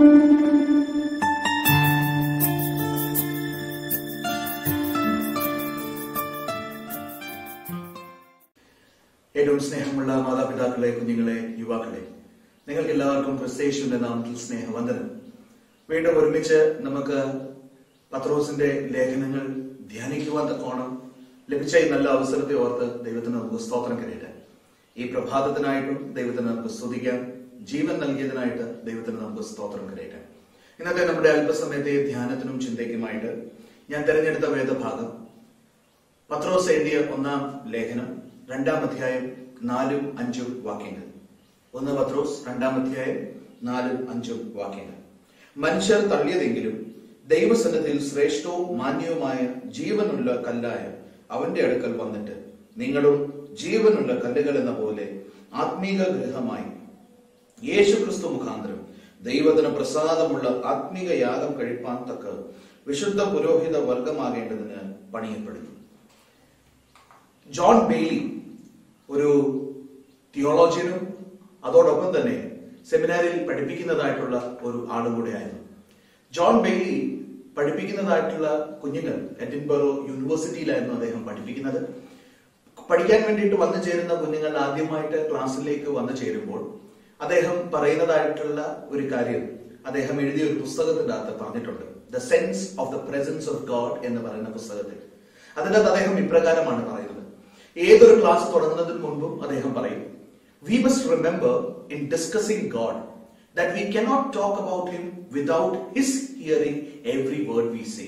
ഏറ്റവും സ്നേഹമുള്ള മാതാപിതാക്കളെ കുഞ്ഞുങ്ങളെ യുവാക്കളെ നിങ്ങൾക്ക് എല്ലാവർക്കും ക്രിസ്തേശുവിന്റെ നാമത്തിൽ സ്നേഹവന്ദനം വീണ്ടും ഒരുമിച്ച് നമുക്ക് പത്രോസിന്റെ ലേഖനങ്ങൾ ധ്യാനിക്കുവാൻ തക്കോണം ലഭിച്ച ഈ നല്ല അവസരത്തെ ഓർത്ത് ദൈവത്തിന് നമുക്ക് സ്തോത്രം കരയട്ടെ ഈ പ്രഭാതത്തിനായിട്ടും ദൈവത്തിന് നമുക്ക് സ്തുതിക്കാം ജീവൻ നൽകിയതിനായിട്ട് ദൈവത്തിന് നമുക്ക് സ്തോത്രം കരയട്ടെ ഇന്നത്തെ നമ്മുടെ അല്പസമയത്തെ ധ്യാനത്തിനും ചിന്തയ്ക്കുമായിട്ട് ഞാൻ തിരഞ്ഞെടുത്ത വേദഭാഗം പത്രോസ് എഴുതിയ ഒന്നാം ലേഖനം രണ്ടാം അധ്യായം നാലും അഞ്ചും വാക്യങ്ങൾ ഒന്ന് പത്രോസ് രണ്ടാം അധ്യായം നാലും അഞ്ചും വാക്യങ്ങൾ മനുഷ്യർ തള്ളിയതെങ്കിലും ദൈവസന്നത്തിൽ ശ്രേഷ്ഠവും മാന്യവുമായ ജീവനുള്ള കല്ലായ അവന്റെ അടുക്കൽ വന്നിട്ട് നിങ്ങളും ജീവനുള്ള കല്ലുകൾ എന്ന പോലെ ആത്മീക ഗൃഹമായി യേശു ക്രിസ്തു മുഖാന്തരം ദൈവത്തിന് പ്രസാദമുള്ള ആത്മീക യാഗം കഴിപ്പാൻ തക്ക വിശുദ്ധ പുരോഹിത വർഗമാകേണ്ടതിന് പണിയപ്പെടുന്നു ജോൺ ബെയ്ലി ഒരു തിയോളജിയനും അതോടൊപ്പം തന്നെ സെമിനാരിൽ പഠിപ്പിക്കുന്നതായിട്ടുള്ള ഒരു ആളും കൂടെയായിരുന്നു ജോൺ ബെയ്ലി പഠിപ്പിക്കുന്നതായിട്ടുള്ള കുഞ്ഞുങ്ങൾ എഡിൻബറോ യൂണിവേഴ്സിറ്റിയിലായിരുന്നു അദ്ദേഹം പഠിപ്പിക്കുന്നത് പഠിക്കാൻ വേണ്ടിയിട്ട് വന്നു ചേരുന്ന കുഞ്ഞുങ്ങൾ ആദ്യമായിട്ട് ക്ലാസ്സിലേക്ക് വന്നു ചേരുമ്പോൾ അദ്ദേഹം പറയുന്നതായിട്ടുള്ള ഒരു കാര്യം അദ്ദേഹം എഴുതിയ ഒരു പുസ്തകത്തിന്റെ അകത്ത് പറഞ്ഞിട്ടുണ്ട് the sense of the presence of God എന്ന് പറയുന്ന പുസ്തകത്തിൽ അതിനകത്ത് അദ്ദേഹം ഇപ്രകാരമാണ് പറയുന്നത് ഏതൊരു ക്ലാസ് തുടങ്ങുന്നതിന് മുൻപും അദ്ദേഹം പറയും we must remember in discussing God that we cannot talk about him without his hearing every word we say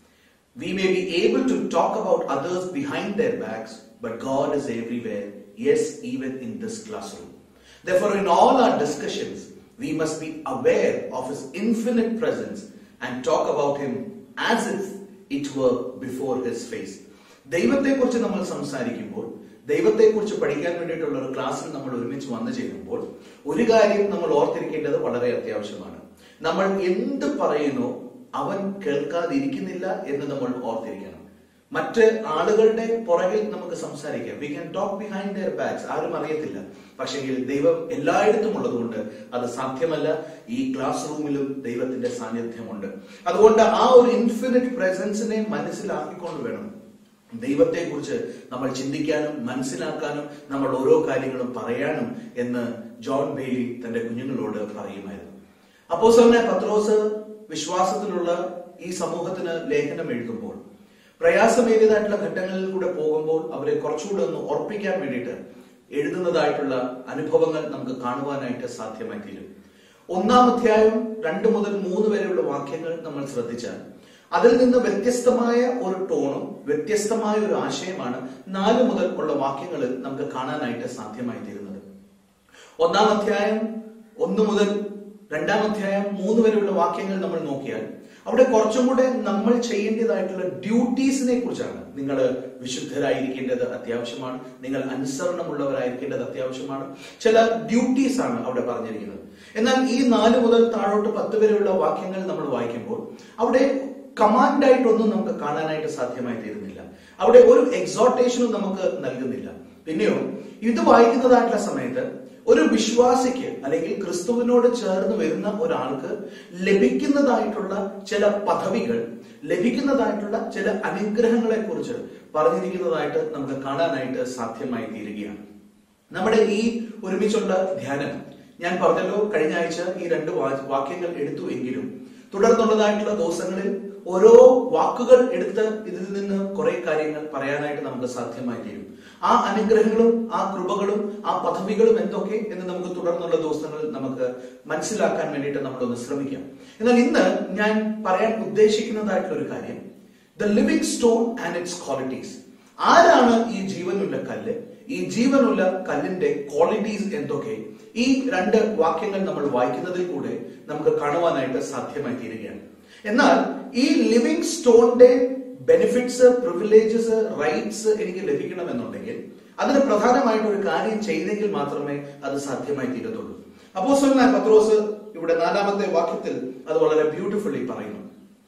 We may be able to talk about others behind their backs, but God is everywhere, yes, even in this classroom. Therefore, in all our discussions, we must be aware of His infinite presence and talk about Him as if it were before His face. ദൈവത്തെക്കുറിച്ച് നമ്മൾ സംസാരിക്കുമ്പോൾ ദൈവത്തെക്കുറിച്ച് പഠിക്കാൻ വേണ്ടിയിട്ടുള്ള ഒരു ക്ലാസ്സിൽ നമ്മൾ ഒരുമിച്ച് വന്നു ചേരുമ്പോൾ ഒരു കാര്യം നമ്മൾ ഓർത്തിരിക്കേണ്ടത് വളരെ അത്യാവശ്യമാണ് നമ്മൾ എന്ത് പറയുന്നു അവൻ കേൾക്കാതിരിക്കുന്നില്ല എന്ന് നമ്മൾ ഓർത്തിരിക്കണം മറ്റ് ആളുകളുടെ പുറകിൽ നമുക്ക് സംസാരിക്കാം we can talk behind their backs ആരും അറിയത്തില്ല പക്ഷെങ്കിൽ ദൈവം എല്ലായിടത്തും ഉള്ളതുകൊണ്ട് അത് സാധ്യമല്ല ഈ ക്ലാസ് റൂമിലും ദൈവത്തിന്റെ സാന്നിധ്യമുണ്ട് അതുകൊണ്ട് ആ ഒരു ഇൻഫിനിറ്റ് പ്രസൻസിനെ മനസ്സിലാക്കിക്കൊണ്ട് വേണം ദൈവത്തെക്കുറിച്ച് നമ്മൾ ചിന്തിക്കാനും മനസ്സിലാക്കാനും നമ്മൾ ഓരോ കാര്യങ്ങളും പറയാനും എന്ന് ജോൺ ബെയ്ലി തന്റെ കുഞ്ഞുങ്ങളോട് പറയുമായിരുന്നു അപ്പോസലിനെ പത്രോസ് വിശ്വാസത്തിലുള്ള ഈ സമൂഹത്തിന് ലേഖനം എഴുതുമ്പോൾ പ്രയാസമേറിയതായിട്ടുള്ള ഘട്ടങ്ങളിൽ കൂടെ പോകുമ്പോൾ അവരെ കുറച്ചുകൂടെ ഒന്ന് ഉറപ്പിക്കാൻ വേണ്ടിയിട്ട് എഴുതുന്നതായിട്ടുള്ള അനുഭവങ്ങൾ നമുക്ക് കാണുവാനായിട്ട് സാധ്യമായി തീരും ഒന്നാം അധ്യായം രണ്ട് മുതൽ മൂന്ന് വരെയുള്ള വാക്യങ്ങൾ നമ്മൾ ശ്രദ്ധിച്ചാൽ അതിൽ നിന്ന് വ്യത്യസ്തമായ ഒരു ടോണും വ്യത്യസ്തമായ ഒരു ആശയമാണ് നാല് മുതൽ ഉള്ള വാക്യങ്ങളിൽ നമുക്ക് കാണാനായിട്ട് സാധ്യമായി തീരുന്നത് ഒന്നാം അധ്യായം ഒന്ന് മുതൽ രണ്ടാം അധ്യായം മൂന്ന് വരെയുള്ള വാക്യങ്ങൾ നമ്മൾ നോക്കിയാൽ അവിടെ കുറച്ചും കൂടെ നമ്മൾ ചെയ്യേണ്ടതായിട്ടുള്ള ഡ്യൂട്ടീസിനെ കുറിച്ചാണ് നിങ്ങൾ വിശുദ്ധരായിരിക്കേണ്ടത് അത്യാവശ്യമാണ് നിങ്ങൾ അനുസരണമുള്ളവരായിരിക്കേണ്ടത് അത്യാവശ്യമാണ് ചില ഡ്യൂട്ടീസ് ആണ് അവിടെ പറഞ്ഞിരിക്കുന്നത് എന്നാൽ ഈ നാല് മുതൽ താഴോട്ട് പത്ത് വരെയുള്ള വാക്യങ്ങൾ നമ്മൾ വായിക്കുമ്പോൾ അവിടെ കമാൻഡായിട്ടൊന്നും നമുക്ക് കാണാനായിട്ട് സാധ്യമായി തീരുന്നില്ല അവിടെ ഒരു എക്സോട്ടേഷനും നമുക്ക് നൽകുന്നില്ല പിന്നെയോ ഇത് വായിക്കുന്നതായിട്ടുള്ള സമയത്ത് ഒരു വിശ്വാസിക്ക് അല്ലെങ്കിൽ ക്രിസ്തുവിനോട് ചേർന്ന് വരുന്ന ഒരാൾക്ക് ലഭിക്കുന്നതായിട്ടുള്ള ചില പദവികൾ ലഭിക്കുന്നതായിട്ടുള്ള ചില അനുഗ്രഹങ്ങളെ കുറിച്ച് പറഞ്ഞിരിക്കുന്നതായിട്ട് നമുക്ക് കാണാനായിട്ട് സാധ്യമായി തീരുകയാണ് നമ്മുടെ ഈ ഒരുമിച്ചുള്ള ധ്യാനം ഞാൻ പറഞ്ഞല്ലോ കഴിഞ്ഞ ആഴ്ച ഈ രണ്ട് വാ- വാക്യങ്ങൾ എടുത്തു എങ്കിലും തുടർന്നുള്ളതായിട്ടുള്ള ദിവസങ്ങളിൽ ഓരോ വാക്കുകൾ എടുത്ത് ഇതിൽ നിന്ന് കുറെ കാര്യങ്ങൾ പറയാനായിട്ട് നമുക്ക് സാധ്യമായി തീരും ആ അനുഗ്രഹങ്ങളും ആ കൃപകളും ആ പദവികളും എന്തൊക്കെ എന്ന് നമുക്ക് തുടർന്നുള്ള ദിവസങ്ങളിൽ നമുക്ക് മനസ്സിലാക്കാൻ വേണ്ടിയിട്ട് നമ്മളൊന്ന് ശ്രമിക്കാം എന്നാൽ ഇന്ന് ഞാൻ പറയാൻ ഉദ്ദേശിക്കുന്നതായിട്ടുള്ള ഒരു കാര്യം the living stone and its qualities ആരാണ് ഈ ജീവനുള്ള കല്ല് ഈ ജീവനുള്ള കല്ലിന്റെ ക്വാളിറ്റീസ് എന്തൊക്കെ ഈ രണ്ട് വാക്യങ്ങൾ നമ്മൾ വായിക്കുന്നതിൽ കൂടെ നമുക്ക് കാണുവാനായിട്ട് സാധ്യമായി തീരുകയാണ് എന്നാൽ ഈ ലിവിംഗ് സ്റ്റോണിന്റെ ബെനിഫിറ്റ്സ് പ്രിവിലേജസ് റൈറ്റ്സ് എനിക്ക് ലഭിക്കണമെന്നുണ്ടെങ്കിൽ അതിന് പ്രധാനമായിട്ട് ഒരു കാര്യം ചെയ്തെങ്കിൽ മാത്രമേ അത് സാധ്യമായി തീരത്തുള്ളൂ അപ്പോ പത്രോസ് ഇവിടെ നാലാമത്തെ വാക്യത്തിൽ അത് വളരെ ബ്യൂട്ടിഫുള്ളി പറയുന്നു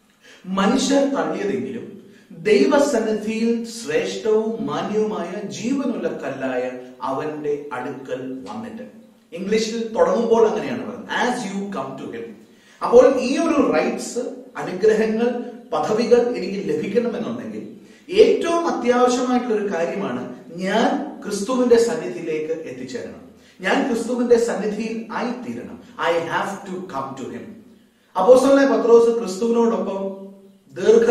മനുഷ്യർ തള്ളിയതെങ്കിലും ദൈവസന്നിധിയിൽ ശ്രേഷ്ഠവും മാന്യവുമായ ജീവനുള്ള കല്ലായ അവന്റെ അടുക്കൽ വന്നിട്ട് ഇംഗ്ലീഷിൽ തുടങ്ങുമ്പോൾ അങ്ങനെയാണ് പറയുന്നത് as you come to him അപ്പോൾ ഈ ഒരു റൈറ്റ്സ് അനുഗ്രഹങ്ങൾ പദവികൾ എനിക്ക് ലഭിക്കണമെന്നുണ്ടെങ്കിൽ ഏറ്റവും അത്യാവശ്യമായിട്ടുള്ള ഒരു കാര്യമാണ് ഞാൻ ക്രിസ്തുവിന്റെ സന്നിധിയിലേക്ക് എത്തിച്ചേരണം ഞാൻ ക്രിസ്തുവിന്റെ സന്നിധിയിൽ ആയിത്തീരണം I have to come to him അപ്പോസ്തലനായ പത്രോസ് ക്രിസ്തുവിനോടൊപ്പം ദീർഘ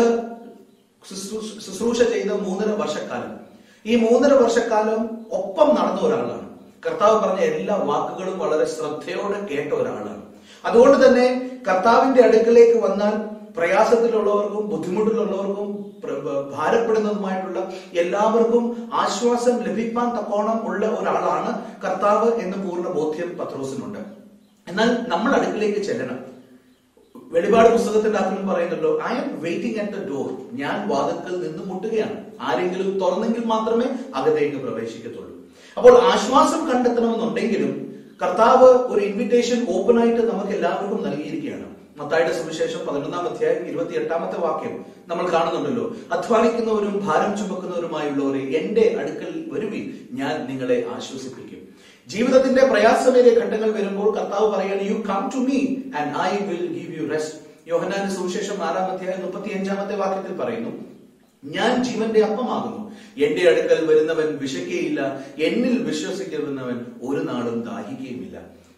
ശുശ്രൂ- ശുശ്രൂഷ ചെയ്ത മൂന്നര വർഷക്കാലം ഈ മൂന്നര വർഷക്കാലം ഒപ്പം നടന്ന ഒരാളാണ് കർത്താവ് പറഞ്ഞ എല്ലാ വാക്കുകളും വളരെ ശ്രദ്ധയോടെ കേട്ട ഒരാളാണ് അതുകൊണ്ട് തന്നെ കർത്താവിന്റെ അടുക്കലേക്ക് വന്നാൽ പ്രയാസത്തിലുള്ളവർക്കും ബുദ്ധിമുട്ടിലുള്ളവർക്കും പ്ര- ബ- ഭാരപ്പെടുന്നതുമായിട്ടുള്ള എല്ലാവർക്കും ആശ്വാസം ലഭിക്കാൻ തക്കോണം ഉള്ള ഒരാളാണ് കർത്താവ് എന്ന് പൂർണ്ണ ബോധ്യം പത്രോസിനുണ്ട് എന്നാൽ നമ്മൾ അടുക്കിലേക്ക് ചെല്ലണം വെളിപാട് പുസ്തകത്തിന്റെ അകത്തും പറയുന്നല്ലോ I am waiting at the door ഞാൻ വാതിൽക്കൽ നിന്ന് മുട്ടുകയാണ് ആരെങ്കിലും തുറന്നെങ്കിൽ മാത്രമേ അകത്തേക്ക് പ്രവേശിക്കത്തുള്ളൂ അപ്പോൾ ആശ്വാസം കണ്ടെത്തണമെന്നുണ്ടെങ്കിലും കർത്താവ് ഒരു ഇൻവിറ്റേഷൻ ഓപ്പൺ ആയിട്ട് നമുക്ക് എല്ലാവർക്കും നൽകിയിരിക്കുകയാണ് മത്തായുടെ സുവിശേഷം പതിനൊന്നാം അധ്യായം ഇരുപത്തി എട്ടാമത്തെ വാക്യം നമ്മൾ കാണുന്നുണ്ടല്ലോ അധ്വാനിക്കുന്നവരും ഭാരം ചുമക്കുന്നവരുമായുള്ളവരെ എന്റെ അടുക്കൽ വരുവിൻ ഞാൻ നിങ്ങളെ ആശ്വസിപ്പിക്കും ജീവിതത്തിന്റെ പ്രയാസമേറിയ ഘട്ടങ്ങൾ വരുമ്പോൾ കർത്താവ് പറയാണ് you come to me and I will give you rest യോഹനാന്റെ സുവിശേഷം നാലാം അധ്യായം മുപ്പത്തി അഞ്ചാമത്തെ വാക്യത്തിൽ പറയുന്നു ഞാൻ ജീവന്റെ അപ്പമാകുന്നു എന്റെ അടുക്കൽ വരുന്നവൻ വിശക്കുകയില്ല എന്നിൽ വിശ്വസിക്കുന്നവൻ ഒരു നാളും ദാഹിക്കുകയുമില്ല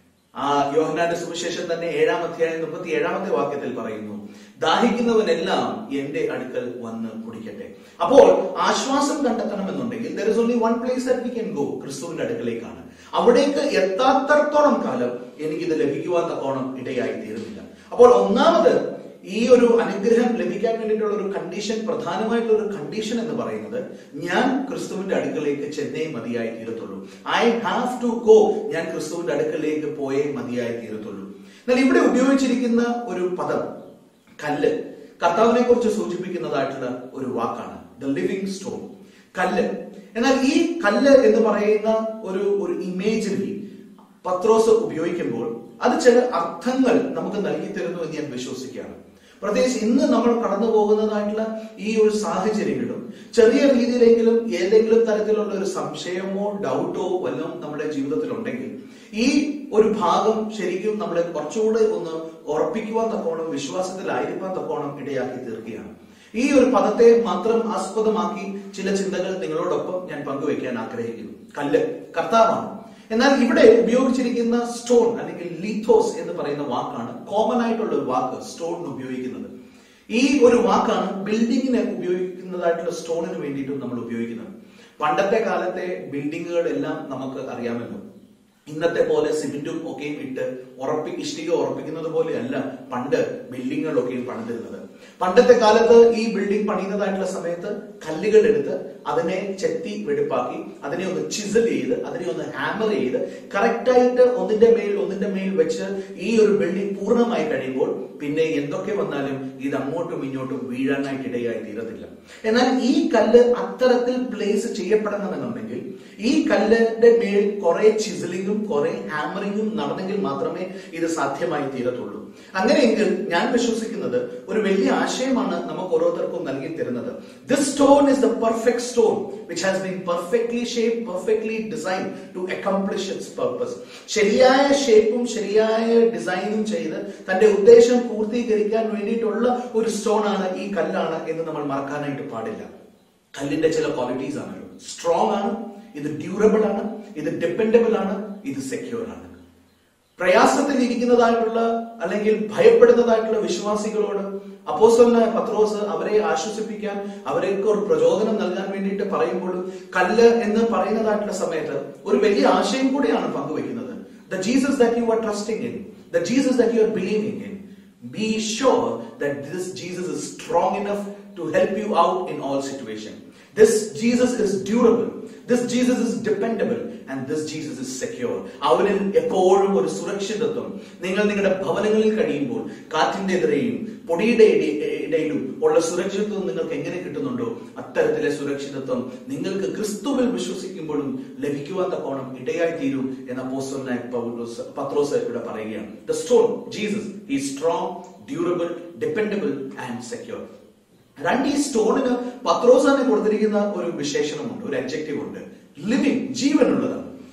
ആ യോഹനാന്റെ സുവിശേഷം തന്നെ ഏഴാം അധ്യായം മുപ്പത്തി ഏഴാമത്തെ വാക്യത്തിൽ പറയുന്നു ദാഹിക്കുന്നവനെല്ലാം എന്റെ അടുക്കൽ വന്ന് കുടിക്കട്ടെ അപ്പോൾ ആശ്വാസം കണ്ടെത്തണമെന്നുണ്ടെങ്കിൽ there is only one place that we can go ക്രിസ്തുവിന്റെ അടുക്കലേക്കാണ് അവിടേക്ക് എത്താത്തടത്തോളം കാലം എനിക്കിത് ലഭിക്കുവാൻ തക്കോണം ഇടയായി തീരുന്നില്ല അപ്പോൾ ഒന്നാമത് ഈ ഒരു അനുഗ്രഹം ലഭിക്കാൻ വേണ്ടിയിട്ടുള്ള ഒരു കണ്ടീഷൻ പ്രധാനമായിട്ടുള്ള ഒരു കണ്ടീഷൻ എന്ന് പറയുന്നത് ഞാൻ ക്രിസ്തുവിന്റെ അടുക്കലേക്ക് ചെന്നേ മതിയായി തീരത്തുള്ളൂ ഐ ഹാവ് ടു ഗോ ഞാൻ ക്രിസ്തുവിന്റെ അടുക്കലേക്ക് പോയേ മതിയായി തീരത്തുള്ളൂ എന്നാൽ ഇവിടെ ഉപയോഗിച്ചിരിക്കുന്ന ഒരു പദം കല്ല് കർത്താവിനെ കുറിച്ച് സൂചിപ്പിക്കുന്നതായിട്ടുള്ള ഒരു വാക്കാണ് ദ ലിവിങ് സ്റ്റോൺ കല്ല് എന്നാൽ ഈ കല്ല് എന്ന് പറയുന്ന ഒരു ഒരു ഇമേജറി പത്രോസ് ഉപയോഗിക്കുമ്പോൾ അത് ചില അർത്ഥങ്ങൾ നമുക്ക് നൽകി തരുന്നു എന്ന് ഞാൻ വിശ്വസിക്കുകയാണ് പ്രത്യേകിച്ച് ഇന്ന് നമ്മൾ കടന്നു പോകുന്നതായിട്ടുള്ള ഈ ഒരു സാഹചര്യങ്ങളും ചെറിയ രീതിയിലെങ്കിലും ഏതെങ്കിലും തരത്തിലുള്ള ഒരു സംശയമോ ഡൗട്ടോ വല്ലതും നമ്മുടെ ജീവിതത്തിൽ ഉണ്ടെങ്കിൽ ഈ ഒരു ഭാഗം ശരിക്കും നമ്മളെ കുറച്ചുകൂടെ ഒന്ന് ഉറപ്പിക്കുവാൻ തക്കോണം വിശ്വാസത്തിലായിരിക്കാൻ തക്കോണം ഇടയാക്കി തീർക്കുകയാണ് ഈ ഒരു പദത്തെ മാത്രം ആസ്പദമാക്കി ചില ചിന്തകൾ നിങ്ങളോടൊപ്പം ഞാൻ പങ്കുവയ്ക്കാൻ ആഗ്രഹിക്കുന്നു കല്ല് കർത്താവാണ് എന്നാൽ ഇവിടെ ഉപയോഗിച്ചിരിക്കുന്ന സ്റ്റോൺ അല്ലെങ്കിൽ ലീഥോസ് എന്ന് പറയുന്ന വാക്കാണ് കോമൺ ആയിട്ടുള്ള ഒരു വാക്ക് സ്റ്റോണിന് ഉപയോഗിക്കുന്നത് ഈ ഒരു വാക്കാണ് ബിൽഡിങ്ങിന് ഉപയോഗിക്കുന്നതായിട്ടുള്ള സ്റ്റോണിന് വേണ്ടിയിട്ടും നമ്മൾ ഉപയോഗിക്കുന്നത് പണ്ടത്തെ കാലത്തെ ബിൽഡിങ്ങുകൾ എല്ലാം നമുക്ക് അറിയാമല്ലോ ഇന്നത്തെ പോലെ സിമെന്റും ഒക്കെയും ഇട്ട് ഉറപ്പി ഇഷ്ടിക ഉറപ്പിക്കുന്നത് പോലെയല്ല പണ്ട് ബിൽഡിങ്ങുകളൊക്കെയും പണിതിരുന്നത് പണ്ടത്തെ കാലത്ത് ഈ ബിൽഡിംഗ് പണിയുന്നതായിട്ടുള്ള സമയത്ത് കല്ലുകൾ എടുത്ത് അതിനെ ചെത്തി വെടുപ്പാക്കി അതിനെ ഒന്ന് ചിസൽ ചെയ്ത് അതിനെ ഒന്ന് ഹാമർ ചെയ്ത് കറക്റ്റായിട്ട് ഒന്നിന്റെ മേൽ ഒന്നിന്റെ മേൽ വെച്ച് ഈ ഒരു ബിൽഡിംഗ് പൂർണ്ണമായി കഴിയുമ്പോൾ പിന്നെ എന്തൊക്കെ വന്നാലും ഇത് അങ്ങോട്ടും ഇങ്ങോട്ടും വീഴാനായിട്ട് ഇടയായി തീരത്തില്ല എന്നാൽ ഈ കല്ല് അത്തരത്തിൽ പ്ലേസ് ചെയ്യപ്പെടണമെന്നുണ്ടെങ്കിൽ ഈ കല്ലിന്റെ മേൽ കുറെ ചിസലിങ്ങും കുറെ ഹാമറിങ്ങും നടന്നെങ്കിൽ മാത്രമേ ഇത് സാധ്യമായി തീരത്തുള്ളൂ അങ്ങനെയെങ്കിൽ ഞാൻ വിശ്വസിക്കുന്നത് ഒരു വലിയ ആശയമാണ് നമുക്ക് ഓരോരുത്തർക്കും നൽകി തരുന്നത് this stone is the perfect stone which has been perfectly shape perfectly design to accomplish its purpose ശരിയായ ഷേപ്പും ശരിയായ ഡിസൈനും ചെയ്ത് തന്റെ ഉദ്ദേശം പൂർത്തീകരിക്കാൻ വേണ്ടിയിട്ടുള്ള ഒരു സ്റ്റോൺ ആണ് ഈ കല്ലാണ് എന്ന് നമ്മൾ മറക്കാനായിട്ട് പാടില്ല കല്ലിന്റെ ചില ക്വാളിറ്റീസ് ആണല്ലോ സ്ട്രോങ് ആണ് ഇത് ഡ്യൂറബിൾ ആണ് ഇത് ഡിപ്പെൻഡബിൾ ആണ് ഇത് സെക്യൂർ ആണ് പ്രയാസത്തിൽ ഇരിക്കുന്നതായിട്ടുള്ള അല്ലെങ്കിൽ ഭയപ്പെടുന്നതായിട്ടുള്ള വിശ്വാസികളോട് അപ്പോസ്തലനായ പത്രോസ് അവരെ ആശ്വസിപ്പിക്കാൻ അവർക്ക് ഒരു പ്രചോദനം നൽകാൻ വേണ്ടിയിട്ട് പറയുമ്പോഴും കല്ല് എന്ന് പറയുന്നതായിട്ടുള്ള സമയത്ത് ഒരു വലിയ ആശയം കൂടിയാണ് പങ്കുവെക്കുന്നത് the Jesus that you are trusting in the Jesus that you are believing in be sure that this Jesus is strong enough to help you out in all situation this Jesus is durable this Jesus is dependable and this Jesus is secure അവനിൽ എപ്പോഴും ഒരു സുരക്ഷിതത്വം നിങ്ങൾ നിങ്ങളുടെ ഭവനങ്ങളിൽ കഴിയുമ്പോൾ കാറ്റിന്റെ എതിരെയും പൊടിയുടെ ഇട- ഇടയിലും ഉള്ള സുരക്ഷിതത്വം നിങ്ങൾക്ക് എങ്ങനെ കിട്ടുന്നുണ്ടോ അത്തരത്തിലെ സുരക്ഷിതത്വം നിങ്ങൾക്ക് ക്രിസ്തുവിൽ വിശ്വസിക്കുമ്പോഴും ലഭിക്കുവാൻ തക്കോണം ഇടയായി തീരും എന്ന അപ്പോസ്തലനായ പൗലോസ് പത്രോസ് ഇവിടെ പറയുകയാണ് ദ സ്റ്റോൺ ജീസസ് ഈ strong durable dependable and secure രണ്ട് ഈ സ്റ്റോണിന് പത്രോസ് തന്നെ കൊടുത്തിരിക്കുന്ന ഒരു വിശേഷണമുണ്ട് ഒരു അബ്ജക്റ്റീവ് ഉണ്ട് ലിവിങ് ജീവനുള്ളതാണ്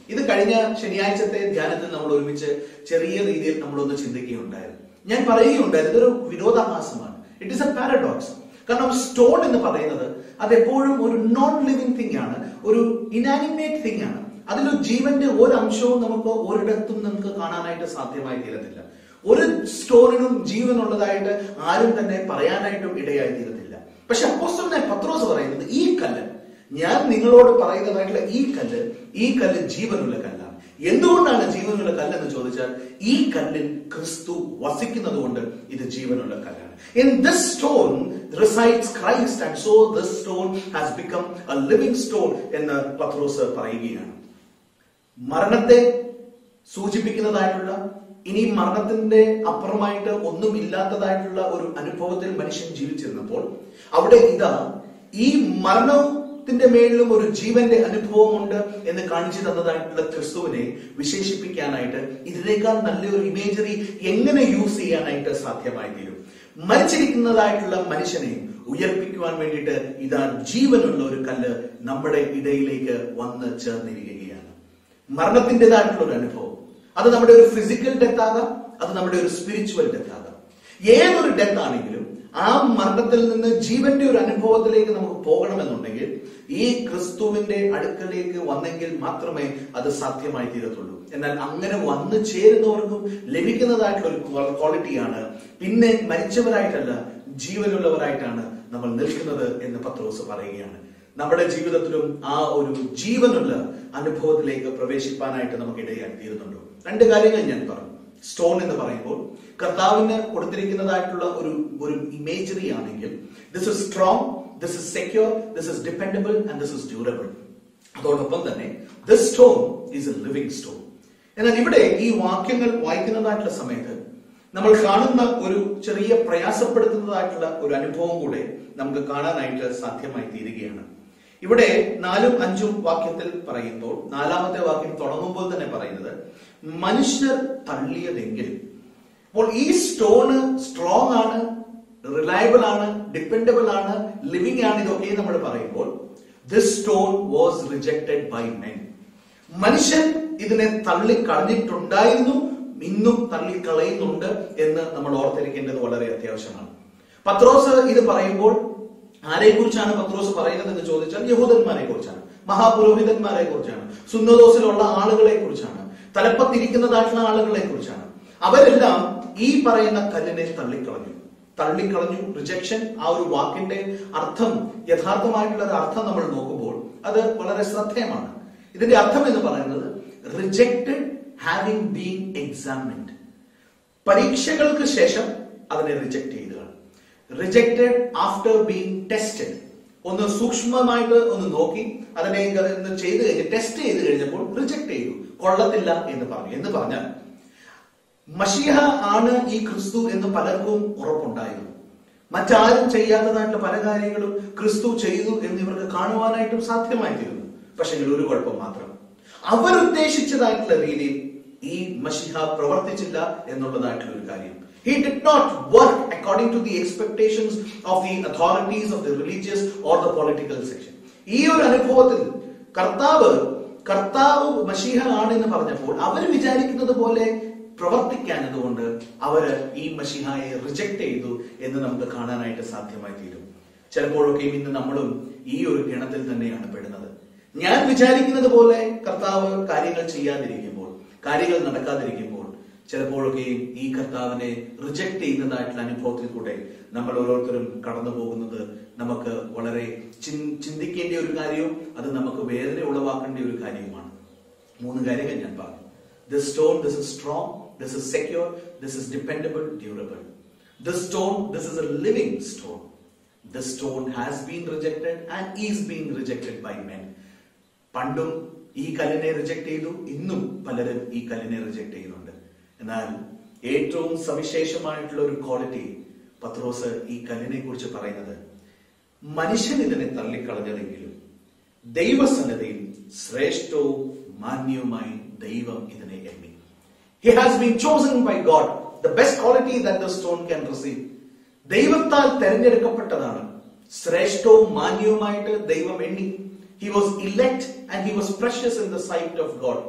ഇത് കഴിഞ്ഞ ശനിയാഴ്ചത്തെ ധ്യാനത്തിൽ നമ്മൾ ഒരുമിച്ച് ചെറിയ രീതിയിൽ നമ്മളൊന്ന് ചിന്തിക്കുകയുണ്ടായിരുന്നു ഞാൻ പറയുകയുണ്ടായിരുന്നു ഇതൊരു വിരോധാഭാസമാണ് ഇറ്റ് ഇസ് എ പാരഡോക്സ് കാരണം സ്റ്റോൺ എന്ന് പറയുന്നത് അത് എപ്പോഴും ഒരു നോൺ ലിവിങ് തിങ് ആണ് ഒരു ഇനാനിമേറ്റ് തിങ് ആണ് അതിലൊരു ജീവന്റെ ഒരു അംശവും നമുക്ക് ഒരിടത്തും നമുക്ക് കാണാനായിട്ട് സാധ്യമായി തീരത്തില്ല ഒരു സ്റ്റോണിനും ജീവനുള്ളതായിട്ട് ആരും തന്നെ പറയാനായിട്ടും ഇടയായി തീരത്തില്ല പക്ഷെ അപ്പോസ്തലനായ പത്രോസ് പറയുന്നത് ഈ കല്ല് ഞാൻ നിങ്ങളോട് പറയുന്നതായിട്ടുള്ള ഈ കല്ല് ഈ കല്ല് ജീവനുള്ള കല്ലാണ് എന്തുകൊണ്ടാണ് ജീവനുള്ള കല്ലെന്ന് ചോദിച്ചാൽ ഈ കല്ലിൽ ക്രിസ്തു വസിക്കുന്നത് കൊണ്ട് ഇത് ജീവനുള്ള കല്ലാണ് in this stone resides Christ and so this stone has become a living stone എന്ന് പത്രോസ് പറയുകയാണ് മരണത്തെ സൂചിപ്പിക്കുന്നതായിട്ടുള്ള ഇനി മരണത്തിന്റെ അപ്പുറമായിട്ട് ഒന്നും ഇല്ലാത്തതായിട്ടുള്ള ഒരു അനുഭവത്തിൽ മനുഷ്യൻ ജീവിച്ചിരുന്നപ്പോൾ അവിടെ ഇതാ ഈ മരണത്തിന്റെ മേളിലും ഒരു ജീവന്റെ അനുഭവമുണ്ട് എന്ന് കാണിച്ചു തന്നതായിട്ടുള്ള ക്രിസ്തുവിനെ വിശേഷിപ്പിക്കാനായിട്ട് ഇതിനേക്കാൾ നല്ലൊരു ഇമേജറി എങ്ങനെ യൂസ് ചെയ്യാനായിട്ട് സാധ്യമായി തീരും മരിച്ചിരിക്കുന്നതായിട്ടുള്ള മനുഷ്യനെ ഉയർപ്പിക്കുവാൻ വേണ്ടിയിട്ട് ഇതാ ജീവനുള്ള ഒരു കല്ല് നമ്മുടെ ഇടയിലേക്ക് വന്ന് ചേർന്നിരിക്കുകയാണ് മരണത്തിൻ്റെതായിട്ടുള്ള ഒരു അനുഭവം അത് നമ്മുടെ ഒരു ഫിസിക്കൽ ഡെത്ത് ആകാം അത് നമ്മുടെ ഒരു സ്പിരിച്വൽ ഡെത്ത് ആകാം ഏതൊരു ഡെത്ത് ആണെങ്കിലും ആ മരണത്തിൽ നിന്ന് ജീവന്റെ ഒരു അനുഭവത്തിലേക്ക് നമുക്ക് പോകണമെന്നുണ്ടെങ്കിൽ ഈ ക്രിസ്തുവിന്റെ അടുക്കലേക്ക് വന്നെങ്കിൽ മാത്രമേ അത് സാധ്യമായി തീരത്തുള്ളൂ എന്നാൽ അങ്ങനെ വന്നു ചേരുന്നവർക്കും ലഭിക്കുന്നതായിട്ടുള്ള ഒരു ക്വാളിറ്റിയാണ് പിന്നെ മരിച്ചവരായിട്ടല്ല ജീവനുള്ളവരായിട്ടാണ് നമ്മൾ നിൽക്കുന്നത് എന്ന് പത്രോസ് പറയുകയാണ് നമ്മുടെ ജീവിതത്തിലും ആ ഒരു ജീവനുള്ള അനുഭവത്തിലേക്ക് പ്രവേശിപ്പാനായിട്ട് നമുക്ക് ഇടയായി തീരുന്നുണ്ടോ രണ്ട് കാര്യങ്ങൾ ഞാൻ പറഞ്ഞു സ്റ്റോൺ എന്ന് പറയുമ്പോൾ കർത്താവിന് കൊടുത്തിരിക്കുന്നതായിട്ടുള്ള ഒരു ഒരു ഇമേജറി ആണെങ്കിൽ this is strong this is secure this is dependable and this is durable അതോടൊപ്പം തന്നെ this stone is a living stone എന്നാൽ ഇവിടെ ഈ വാക്യങ്ങൾ വായിക്കുന്നതായിട്ടുള്ള സമയത്ത് നമ്മൾ കാണുന്ന ഒരു ചെറിയ പ്രയാസപ്പെടുത്തുന്നതായിട്ടുള്ള ഒരു അനുഭവം കൂടെ നമുക്ക് കാണാനായിട്ട് സാധ്യമായി തീരുകയാണ് ഇവിടെ നാലും അഞ്ചും വാക്യത്തിൽ പറയുമ്പോൾ നാലാമത്തെ വാക്യം തുടങ്ങുമ്പോൾ തന്നെ പറയുന്നത് മനുഷ്യർ തള്ളിയതെങ്കിൽ അപ്പോൾ ഈ സ്റ്റോണ് സ്ട്രോങ് ആണ് റിലയബിൾ ആണ് ഡിപ്പെൻഡബിൾ ആണ് ലിവിംഗ് ആണ് ഇതൊക്കെ നമ്മൾ പറയുമ്പോൾ this stone was rejected by men മനുഷ്യൻ ഇതിനെ തള്ളിക്കളഞ്ഞിട്ടുണ്ടായിരുന്നു ഇന്നും തള്ളിക്കളയുന്നുണ്ട് എന്ന് നമ്മൾ ഓർത്തിരിക്കേണ്ടത് വളരെ അത്യാവശ്യമാണ് പത്രോസ് ഇത് പറയുമ്പോൾ ആരെ കുറിച്ചാണ് പത്രോസ് പറയുന്നത് എന്ന് ചോദിച്ചാൽ യഹൂദന്മാരെ കുറിച്ചാണ് മഹാപുരോഹിതന്മാരെ കുറിച്ചാണ് സുന്നദോസിലുള്ള ആളുകളെ കുറിച്ചാണ് തലപ്പത്തിരിക്കുന്നതായിട്ടുള്ള ആളുകളെ കുറിച്ചാണ് അവരെല്ലാം ഈ പറയുന്ന കല്ലിനെ തള്ളിക്കളഞ്ഞു തള്ളിക്കളഞ്ഞു റിജക്ഷൻ ആ ഒരു വാക്കിന്റെ അർത്ഥം യഥാർത്ഥമായിട്ടുള്ള ഒരു അർത്ഥം നമ്മൾ നോക്കുമ്പോൾ അത് വളരെ ശ്രദ്ധേയമാണ് ഇതിന്റെ അർത്ഥം എന്ന് പറയുന്നത് റിജക്റ്റഡ് ഹാവിംഗ് ബീൻ എക്സാമിൻഡ് പരീക്ഷകൾക്ക് ശേഷം അതിനെ റിജക്ട് ചെയ്തതാണ് റിജക്റ്റഡ് ആഫ്റ്റർ ബീങ് ടെസ്റ്റഡ് ഒന്ന് സൂക്ഷ്മമായിട്ട് ഒന്ന് നോക്കി അതിനെ ഒന്ന് ചെയ്ത് കഴിഞ്ഞ് ടെസ്റ്റ് ചെയ്ത് കഴിഞ്ഞപ്പോൾ റിജക്ട് ചെയ്തു കൊള്ളത്തില്ല എന്ന് പറഞ്ഞു എന്ന് പറഞ്ഞാൽ മഷിഹ ആണ് ഈ ക്രിസ്തു എന്ന് പലർക്കും ഉറപ്പുണ്ടായിരുന്നു മറ്റാരും ചെയ്യാത്തതായിട്ടുള്ള പല കാര്യങ്ങളും ക്രിസ്തു ചെയ്തു എന്ന് ഇവർക്ക് കാണുവാനായിട്ടും സാധ്യമായിത്തീരുന്നു പക്ഷെ ഒരു കുഴപ്പം മാത്രം അവരുദ്ദേശിച്ചതായിട്ടുള്ള രീതിയിൽ ഈ മഷിഹ പ്രവർത്തിച്ചില്ല എന്നുള്ളതായിട്ടുള്ള ഒരു കാര്യം He did not work according to the expectations of the authorities of the religious or the political section. ഈ ഒരു അനുഭവത്തിൽ കർത്താവ് കർത്താവ് മഷീഹ ആണ് എന്ന് പറഞ്ഞപ്പോൾ അവർ വിചാരിക്കുന്നത് പോലെ പ്രവർത്തിക്കാനതുകൊണ്ട് അവര് ഈ മഷിഹായെ റിജക്ട് ചെയ്തു എന്ന് നമുക്ക് കാണാനായിട്ട് സാധ്യമായി തീരും ചിലപ്പോഴൊക്കെയും ഇന്ന് നമ്മളും ഈ ഒരു ഗണത്തിൽ തന്നെയാണ് പെടുന്നത് ഞാൻ വിചാരിക്കുന്നത് പോലെ കർത്താവ് കാര്യങ്ങൾ ചെയ്യാതിരിക്കുമ്പോൾ കാര്യങ്ങൾ നടക്കാതിരിക്കുമ്പോൾ ചിലപ്പോഴൊക്കെയും ഈ കർത്താവിനെ റിജക്ട് ചെയ്യുന്നതായിട്ടുള്ള അനുഭവത്തിൽ കൂടെ നമ്മൾ ഓരോരുത്തരും കടന്നു പോകുന്നത് നമുക്ക് വളരെ ചിൻ- ചിന്തിക്കേണ്ട ഒരു കാര്യവും അത് നമുക്ക് വേദന ഉളവാക്കേണ്ട ഒരു കാര്യവുമാണ് മൂന്ന് കാര്യങ്ങൾ ഞാൻ പറഞ്ഞു this stone this is strong this is secure this is dependable durable this stone this is a living stone this stone has been rejected and is been rejected by men പണ്ടും ഈ കല്ലിനെ റിജക്ട് ചെയ്തു ഇന്നും പലരും ഈ കല്ലിനെ reject ചെയ്യുന്നുണ്ട് എന്നാൽ ഏറ്റവും സവിശേഷമായിട്ടുള്ള ഒരു ക്വാളിറ്റി പത്രോസ് ഈ കല്ലിനെ കുറിച്ച് പറയുന്നത് മനുഷ്യൻ ഇതിനെ തള്ളിക്കളഞ്ഞതെങ്കിലും ദൈവസന്നതയിൽ ശ്രേഷ്ഠവും മാന്യവുമായി ദൈവം ഇതിനെ എണ്ണി he has been chosen by God the best quality that the stone can receive ദൈവത്താൽ തെരഞ്ഞെടുക്കപ്പെട്ടതാണ് ശ്രേഷ്ഠവും മാന്യവുമായിട്ട് ദൈവം എണ്ണി he was elect and he was precious in the sight of God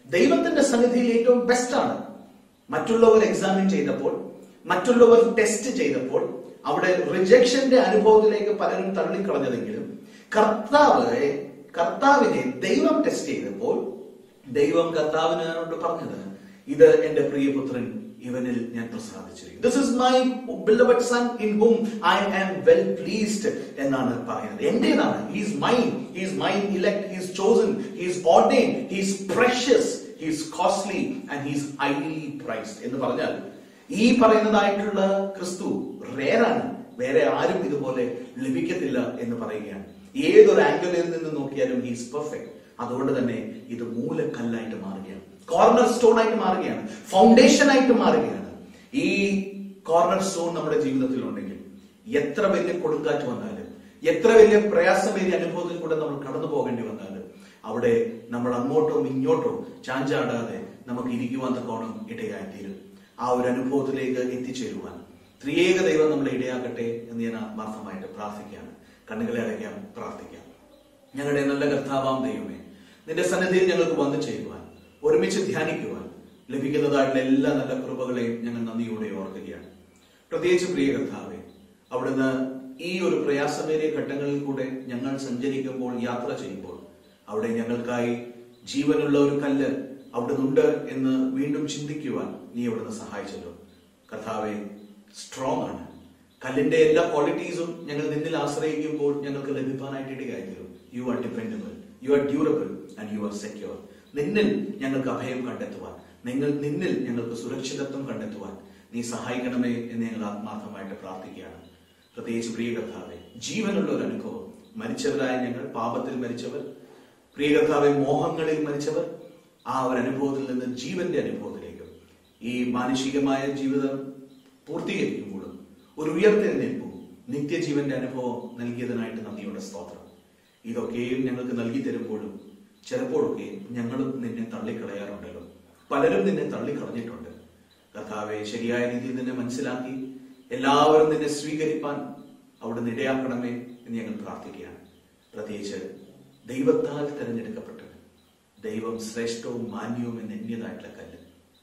ദൈവത്തിന്റെ സന്നിധിയിൽ ഏറ്റവും ബെസ്റ്റ് ആണ് മറ്റുള്ളവർ എക്സാമിൻ ചെയ്തപ്പോൾ മറ്റുള്ളവർ ടെസ്റ്റ് ചെയ്തപ്പോൾ അവിടെ റിജക്ഷന്റെ അനുഭവത്തിലേക്ക് പലരും തള്ളിക്കളഞ്ഞതെങ്കിലും കർത്താവ് കർത്താവിനെ ദൈവം ടെസ്റ്റ് ചെയ്തപ്പോൾ ദൈവം കർത്താവിനോട് പറഞ്ഞത് ഇത് എന്റെ പ്രിയപുത്രൻ ഇവനിൽ ഞാൻ പ്രസാദിച്ചിരിക്കുന്നു this is my beloved son in whom I am well pleased എന്നാണ് പറയുന്നത് എന്റേതാണ് he's mine he's mine elect he's chosen he's ordain he's precious he's costly and he's highly prized എന്ന് പറഞ്ഞാൽ ഈ പറയുന്നതായിട്ടുള്ള ക്രിസ്തു റേറാണ് വേറെ ആരും ഇതുപോലെ ലഭിക്കത്തില്ല എന്ന് പറയുകയാണ് ഏതൊരു ആംഗിളിൽ നിന്ന് നോക്കിയാലും ഹീസ് പെർഫെക്റ്റ് അതുകൊണ്ട് തന്നെ ഇത് മൂലക്കല്ലായിട്ട് മാറുകയാണ് കോർണർ സ്റ്റോൺ ആയിട്ട് മാറുകയാണ് ഫൗണ്ടേഷൻ ആയിട്ട് മാറുകയാണ് ഈ കോർണർ സ്റ്റോൺ നമ്മുടെ ജീവിതത്തിൽ ഉണ്ടെങ്കിൽ എത്ര വലിയ കൊടുങ്കാറ്റ് വന്നാലും എത്ര വലിയ പ്രയാസമേറിയ അനുഭവത്തിൽ കൂടെ നമ്മൾ കടന്നു പോകേണ്ടി വന്നാലും അവിടെ നമ്മൾ അങ്ങോട്ടോ ഇങ്ങോട്ടോ ചാഞ്ചാടാതെ നമുക്ക് ഇരിക്കുവാൻ തക്കോണം ഇടയായിത്തീരും ആ ഒരു അനുഭവത്തിലേക്ക് എത്തിച്ചേരുവാൻ ത്രിയേക ദൈവം നമ്മളെ ഇടയാക്കട്ടെ എന്ന് ഞാൻ ആത്മാർത്ഥമായിട്ട് പ്രാർത്ഥിക്കുകയാണ് കണ്ണുകളെ അടയ്ക്കാം പ്രാർത്ഥിക്കാം ഞങ്ങളുടെ നല്ല കർത്താവാം ദൈവമേ നിന്റെ സന്നിധിയിൽ ഞങ്ങൾക്ക് വന്നു ചെയ്യുവാൻ ഒരുമിച്ച് ധ്യാനിക്കുവാൻ ലഭിക്കുന്നതായിട്ടുള്ള എല്ലാ നല്ല കൃപകളെയും ഞങ്ങൾ നന്ദിയോടെ ഓർക്കുകയാണ് പ്രത്യേകിച്ച് പ്രിയ കർത്താവെ അവിടുന്ന് ഈ ഒരു പ്രയാസമേറിയ ഘട്ടങ്ങളിൽ കൂടെ ഞങ്ങൾ സഞ്ചരിക്കുമ്പോൾ യാത്ര ചെയ്യുമ്പോൾ അവിടെ ഞങ്ങൾക്കായി ജീവനുള്ള ഒരു കല്ല് അവിടുന്നുണ്ട് എന്ന് വീണ്ടും ചിന്തിക്കുവാൻ നീ അവിടുന്ന് സഹായിച്ചല്ലോ കർത്താവെ സ്ട്രോങ് ആണ് കല്ലിന്റെ എല്ലാ ക്വാളിറ്റീസും ഞങ്ങൾ നിന്നിൽ ആശ്രയിക്കുമ്പോൾ ഞങ്ങൾക്ക് ലഭിക്കാനായിട്ട് ഇടയായിത്തീരും you are dependable you are durable and you are secure നിന്നിൽ ഞങ്ങൾക്ക് അഭയം കണ്ടെത്തുവാൻ നിങ്ങൾ നിന്നിൽ ഞങ്ങൾക്ക് സുരക്ഷിതത്വം കണ്ടെത്തുവാൻ നീ സഹായിക്കണമേ എന്ന് ഞങ്ങൾ ആത്മാർത്ഥമായിട്ട് പ്രാർത്ഥിക്കുകയാണ് പ്രത്യേകിച്ച് പ്രിയ കർത്താവെ ജീവനുള്ള ഒരു അനുഭവം മരിച്ചവരായ ഞങ്ങൾ പാപത്തിൽ മരിച്ചവർ പ്രിയ കർത്താവെ മോഹങ്ങളിൽ മരിച്ചവർ ആ ഒരു അനുഭവത്തിൽ നിന്ന് ജീവന്റെ അനുഭവത്തിലേക്കും ഈ മാനുഷികമായ ജീവിതം പൂർത്തീകരിക്കുമ്പോഴും ഒരു ഉയർത്തെഴുന്നേൽപ്പും നിത്യജീവന്റെ അനുഭവം നൽകിയതിനായിട്ട് നന്ദിയുടെ സ്തോത്രം ഇതൊക്കെയും ഞങ്ങൾക്ക് നൽകി തരുമ്പോഴും ചിലപ്പോഴൊക്കെ ഞങ്ങളും നിന്നെ തള്ളിക്കളയാറുണ്ടല്ലോ പലരും നിന്നെ തള്ളിക്കളഞ്ഞിട്ടുണ്ട് കർത്താവെ ശരിയായ രീതിയിൽ നിന്നെ മനസ്സിലാക്കി എല്ലാവരും നിന്നെ സ്വീകരിപ്പാൻ അവിടെ ഇടയാക്കണമേ എന്ന് ഞങ്ങൾ പ്രാർത്ഥിക്കുകയാണ് പ്രത്യേകിച്ച് ദൈവത്താൽ തിരഞ്ഞെടുക്കപ്പെട്ടത് ദൈവം ശ്രേഷ്ഠവും മാന്യവും എന്ന് എണ്ണിയതായിട്ടുള്ള കല്ല്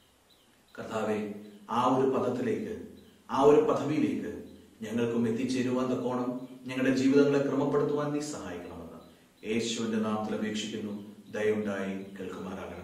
കർത്താവെ ആ ഒരു പദത്തിലേക്ക് ആ ഒരു പദവിയിലേക്ക് ഞങ്ങൾക്കും എത്തിച്ചേരുവാൻ തക്കോണം ഞങ്ങളുടെ ജീവിതങ്ങളെ ക്രമപ്പെടുത്തുവാൻ നീ സഹായിക്കണമെന്ന് യേശുവിന്റെ നാമത്തിൽ അപേക്ഷിക്കുന്നു ദയുണ്ടായി കേൾക്കുമാറാകണം